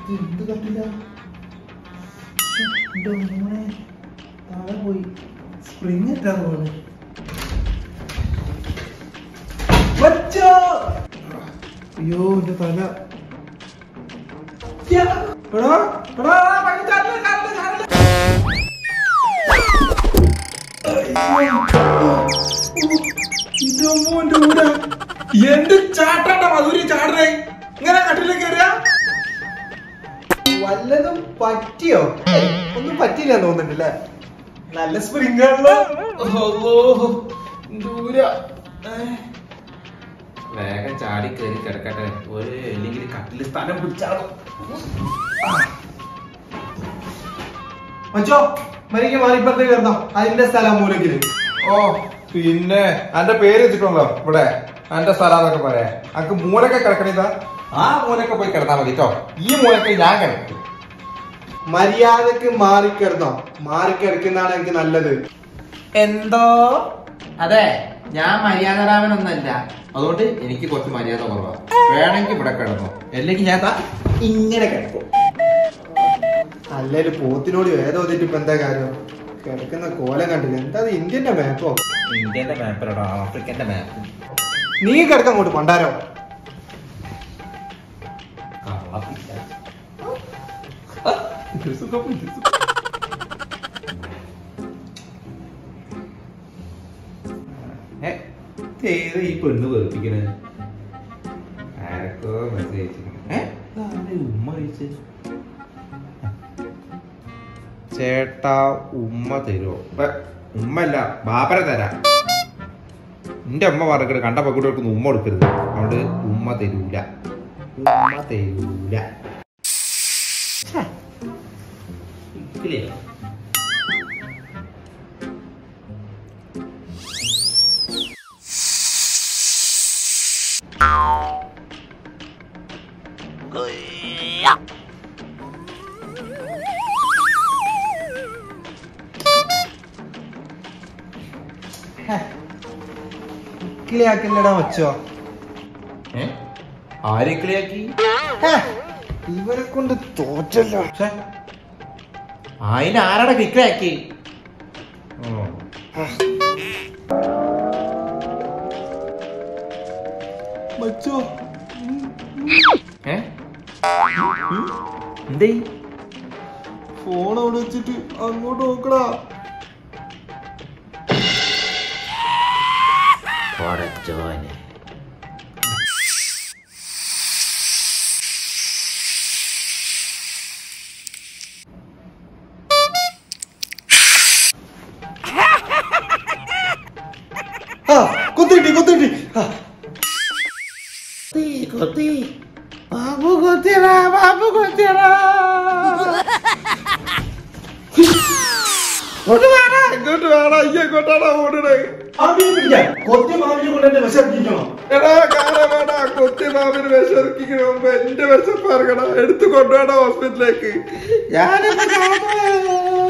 ഇത് എന്ത് കട്ടില്ല എന്റെ മോനെ താഴെ പോയി സ്പ്രിങ് എത്താൻ പോലെ വച്ചോ അയ്യോ എന്റെ തല യ്യ. എടാ, എടാ, വഴി ചാടില്ല, ചാടില്ല, ചാടില്ല. അയ്യോ. ഇന്റെ മോന്റെ ഊര. എന്ത് ചാട്ടാണ്ട മധുരി ചാടണേ ഇങ്ങനെ കട്ടിലേക്ക് കയറിയ വല്ലതും പറ്റിയോ ഏയ്, ഒന്നും പറ്റില്ല തോന്നുന്നുണ്ടല്ലേ നല്ല സ്പ്രിംഗ് ആണല്ലോ ദൂര വേഗം ചാടി കയറി കിടക്കട്ടെ ഒരു അല്ലെങ്കിൽ കട്ടില് സ്ഥലം പിടിച്ചാലോ മച്ചോ മരിക്ക് മാറിപ്പുറത്തേക്ക് കയറുന്നോ അതിന്റെ സ്ഥലം മൂലക്കില് ഓ പിന്നെ എന്റെ പേര് വെച്ചിട്ടുണ്ടല്ലോ ഇവിടെ എന്റെ സ്ഥലം എന്നൊക്കെ പറയാ അനക്ക് മൂലക്കെ കിടക്കണിതാ ആ മൂലക്കെ പോയി കിടന്നാ മതി കേട്ടോ ഈ മൂലക്ക് ഞാൻ കിടക്കും മര്യാദക്ക് മാറിക്കിടന്നോ മാറിക്കിടക്കുന്നതാണ് എനിക്ക് നല്ലത് എന്തോ അതെ ഞാൻ മര്യാദരാമനൊന്നല്ല അതുകൊണ്ട് എനിക്ക് കുറച്ച് മര്യാദ കുറവാ വേണമെങ്കിൽ ഇവിടെ കിടന്നോ അല്ലെങ്കിൽ ഞാൻ ദാ ഇങ്ങനെ കിടക്കും അല്ലേലും പോത്തിനോട് ഏതോതിട്ട് ഇപ്പൊ എന്താ കാര്യം കിടക്കുന്ന കോലം കണ്ടില്ല എന്താ ഇത് ഇന്ത്യന്റെ മാപ്പോ ഇന്ത്യന്റെ മാപ്പിലോ ആഫ്രിക്കന്റെ മാപ്പ് നീ കിടക്കാൻ അങ്ങോട്ട് പണ്ടാരോ ഏത് ഈ പെണ്ണ് വെറുപ്പിക്കണേ ആരൊക്കെ മെസ്സേജ് ഉമ്മ കഴിച്ച് ചേട്ടാ ഉമ്മ തരുമോ ഉമ്മല്ല ബാപ്പര തരാം എന്റെ അമ്മ പറഞ്ഞത് കണ്ട പെൺകുട്ടികൾക്ക് ഉമ്മ കൊടുക്കരുത് അതുകൊണ്ട് ഉമ്മ തരൂല ഉമ്മ തരൂല ഛെ. ഇക്കില്ലേ? കിളിയാക്കില്ലടാ മച്ചോ ഏ? ആരെ കളിയാക്കി ഇവരെ കൊണ്ട് തോറ്റല്ലോ ഛെ. അതിന് ആരാടെ കിക്കലാക്കി മച്ചോ ഏ എന്തേ ഫോൺ അവിടെ വെച്ചിട്ട് അങ്ങോട്ട് നോക്കടാ പടച്ചോനെ ആ കുത്തിട്ടി കുത്തിട്ടി ആ കൊത്തി ബാബു കൊത്തിയടാ ബാബു കൊത്തിയടാ ഇങ്ങോട്ട് വേണം ഈ എങ്ങോട്ടാണ് ഓടണേ മാമിയെ പിടിക്കാൻ കൊത്തി മാമിനെ കൊണ്ട് എന്നെ വിശപ്പിക്കണോ എടാ കാണാൻ വേണ്ട കൊത്തി മാമിന് വിശർക്കിക്കണ മുമ്പ് എന്റെ വിശപ്പ് ഇറങ്ങണം എടുത്തു കൊണ്ടുപോകണം ഹോസ്പിറ്റലിലേക്ക് ഞാനിപ്പോ